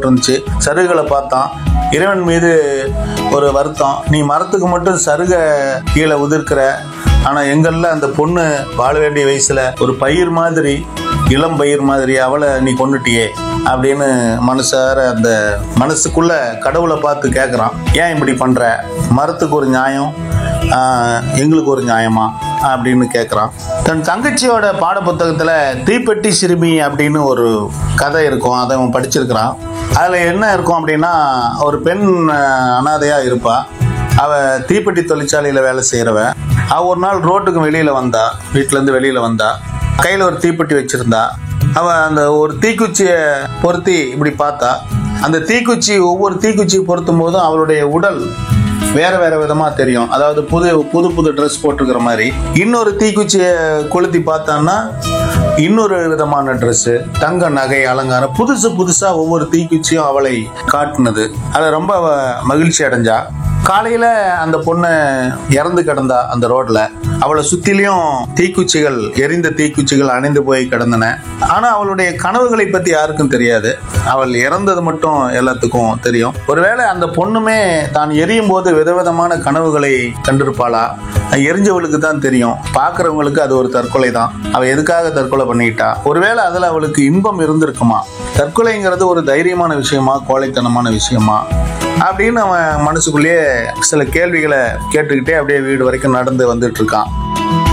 போட்டிருந்துச்சு சருகுகளை பார்த்தான் இறைவன் மீது ஒரு வருத்தம் நீ மரத்துக்கு மட்டும் சருக கீழே உதிர்க்கிற ஆனா எங்கள்ல அந்த பொண்ணு வாழ வேண்டிய வயசுல ஒரு பயிர் மாதிரி இளம் பயிர் மாதிரி அவளை நீ கொண்டுட்டியே அப்படின்னு மனசார அந்த மனசுக்குள்ள கடவுளை பார்த்து கேட்குறான் ஏன் இப்படி பண்ற மரத்துக்கு ஒரு நியாயம் ஆஹ், எங்களுக்கு ஒரு நியாயமா அப்படின்னு கேட்குறான் தன் தங்கச்சியோட பாடப்புத்தகத்தில் தீப்பெட்டி சிறுமி அப்படின்னு ஒரு கதை இருக்கும் அதை அவன் படிச்சிருக்கிறான் அதில் என்ன இருக்கும் அப்படின்னா ஒரு பெண் ஆஹ், அனாதையா இருப்பா அவ தீப்பெட்டி தொழிற்சாலையில் வேலை செய்கிறவ அவ ஒரு நாள் ரோட்டுக்கு வெளியில் வந்தா வீட்டிலேருந்து வெளியில் வந்தா கையில் ஒரு தீப்பெட்டி வச்சிருந்தா அவ அந்த ஒரு தீக்குச்சியை பொருத்தி இப்படி பார்த்தா அந்த தீக்குச்சி ஒவ்வொரு தீக்குச்சி பொருத்தும் போதும் அவளுடைய உடல் வேற வேற விதமா தெரியும் அதாவது புது புது புது ட்ரெஸ் போட்டிருக்கிற மாதிரி இன்னொரு தீக்குச்சியை கொளுத்தி பார்த்தான்னா இன்னொரு விதமான ட்ரெஸ் தங்க நகை அலங்காரம் புதுசு புதுசா ஒவ்வொரு தீக்குச்சியும் அவளை காட்டுனது அதை ரொம்ப அவ மகிழ்ச்சி அடைஞ்சா காலையில அந்த பொண்ணு இறந்து கிடந்தா அந்த ரோட்ல அவளை சுத்திலையும் தீக்குச்சிகள் எரிந்த தீக்குச்சிகள் அணைந்து போய் கிடந்தன ஆனா அவளுடைய கனவுகளை பத்தி யாருக்கும் தெரியாது அவள் இறந்தது மட்டும் எல்லாத்துக்கும் தெரியும் ஒருவேளை அந்த பொண்ணுமே தான் எரியும் போது விதவிதமான கனவுகளை கண்டிருப்பாளா அது எரிஞ்சவளுக்கு தான் தெரியும் பார்க்கறவங்களுக்கு அது ஒரு தற்கொலை தான் அவ எதுக்காக தற்கொலை பண்ணிக்கிட்டா ஒருவேளை அதுல அவளுக்கு இன்பம் இருந்திருக்குமா தற்கொலைங்கிறது ஒரு தைரியமான விஷயமா கோழைத்தனமான விஷயமா அப்படின்னு அவன் மனசுக்குள்ளேயே சில கேள்விகளை கேட்டுக்கிட்டே அப்படியே வீடு வரைக்கும் நடந்து வந்துட்டு இருக்கான்